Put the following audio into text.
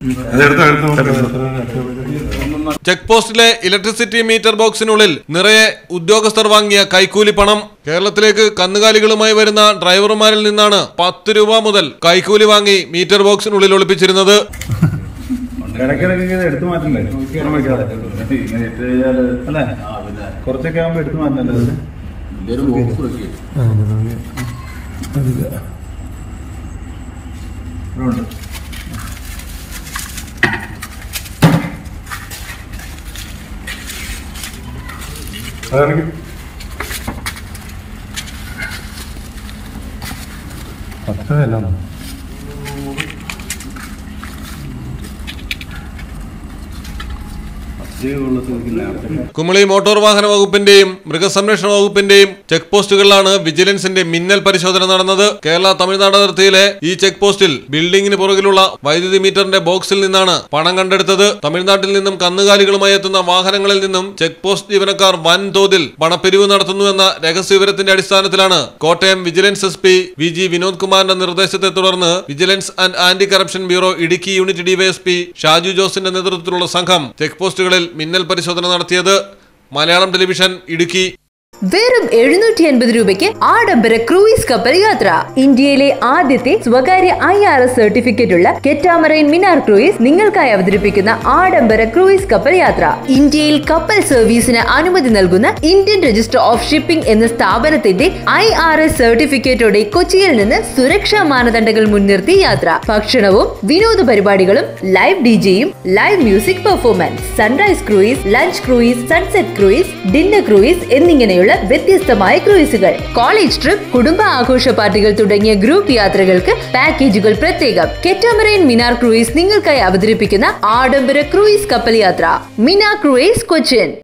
അതെടുത്തോ എടുത്തോ ചെക്ക് പോസ്റ്റിലെ electricity meter ബോക്സിനുള്ളിൽ നിറയെ ഉദ്യോഗസ്ഥർ വാങ്ങിയ കൈക്കൂലി പണം കേരളത്തിലേക്ക് കന്നുകാലികളുമായി വരുന്ന ഡ്രൈവർമാരിൽ നിന്നാണ് പത്ത് രൂപ മുതൽ കൈക്കൂലി വാങ്ങി മീറ്റർ ബോക്സിനുള്ളിൽ ഒളിപ്പിച്ചിരുന്നത് ഇടയ്ക്കിടയ്ക്ക് ഇത് എടുത്തു മാറ്റണ്ടേ ഇങ്ങനെ വെക്കാതെ. ഇങ്ങനെ ഇട്ട് കഴിഞ്ഞാല് അല്ലേ കുറച്ചൊക്കെ ആകുമ്പോ എടുത്തു മാറ്റണ്ടേ ഇത്? ഇവിടെ ഉണ്ട്. അതാണെങ്കിൽ പത്ത് എല്ലാം കുമളി മോട്ടോർ വാഹന വകുപ്പിന്റെയും മൃഗസംരക്ഷണ വകുപ്പിന്റെയും ചെക്ക് പോസ്റ്റുകളിലാണ് വിജിലൻസിന്റെ മിന്നൽ പരിശോധന നടന്നത് കേരള തമിഴ്നാട് അതിർത്തിയിലെ ഈ ചെക്ക് പോസ്റ്റിൽ ബിൽഡിംഗിന് പുറകിലുള്ള വൈദ്യുതി മീറ്ററിന്റെ ബോക്സിൽ നിന്നാണ് പണം കണ്ടെടുത്തത് തമിഴ്നാട്ടിൽ നിന്നും കന്നുകാലികളുമായി എത്തുന്ന വാഹനങ്ങളിൽ നിന്നും ചെക്ക് പോസ്റ്റ് ജീവനക്കാർ വൻതോതിൽ പണപ്പിരിവ് നടത്തുന്നുവെന്ന രഹസ്യവിവരത്തിന്റെ അടിസ്ഥാനത്തിലാണ് Kottayam vigilance S P V G Vinod കുമാറിന്റെ നിർദ്ദേശത്തെ തുടർന്ന് vigilance and anti corruption bureau Idukki unit DySP Shaju ജോസിന്റെ നേതൃത്വത്തിലുള്ള സംഘം ചെക്ക് പോസ്റ്റുകളിൽ മിന്നൽ പരിശോധന നടത്തിയത് മലയാളം ടെലിവിഷൻ ഇടുക്കി വെറും എഴുന്നൂറ്റി അൻപത് രൂപയ്ക്ക് ആഡംബര ക്രൂയിസ് കപ്പൽ യാത്ര ഇന്ത്യയിലെ ആദ്യത്തെ സ്വകാര്യ ഐ ആർ എസ് സർട്ടിഫിക്കറ്റ് ഉള്ള കെറ്റാമറൈൻ മിനാർ ക്രൂയിസ് നിങ്ങൾക്കായി അവതരിപ്പിക്കുന്ന ആഡംബര ക്രൂയിസ് കപ്പൽ യാത്ര ഇന്ത്യയിൽ കപ്പൽ സർവീസിന് അനുമതി നൽകുന്ന ഇന്ത്യൻ രജിസ്റ്റർ ഓഫ് ഷിപ്പിംഗ് എന്ന സ്ഥാപനത്തിന്റെ ഐ ആർ എസ് സർട്ടിഫിക്കറ്റോടെ കൊച്ചിയിൽ നിന്ന് സുരക്ഷാ മാനദണ്ഡങ്ങൾ മുൻനിർത്തി യാത്ര ഭക്ഷണവും വിനോദ പരിപാടികളും ലൈവ് ഡി ജെയും live music performance sunrise cruise lunch cruise sunset cruise dinner cruise എന്നിങ്ങനെയുള്ള വ്യത്യസ്തമായ ക്രൂയിസുകൾ കോളേജ് ട്രിപ്പ് കുടുംബ ആഘോഷ പാർട്ടികൾ തുടങ്ങിയ ഗ്രൂപ്പ് യാത്രകൾക്ക് പാക്കേജുകൾ പ്രത്യേകം കെറ്റാമറൈൻ മിനാർ ക്രൂയിസ് നിങ്ങൾക്കായി അവതരിപ്പിക്കുന്ന ആഡംബര ക്രൂയിസ് കപ്പൽ യാത്ര മിനാർ ക്രൂയിസ് കൊച്ചിൻ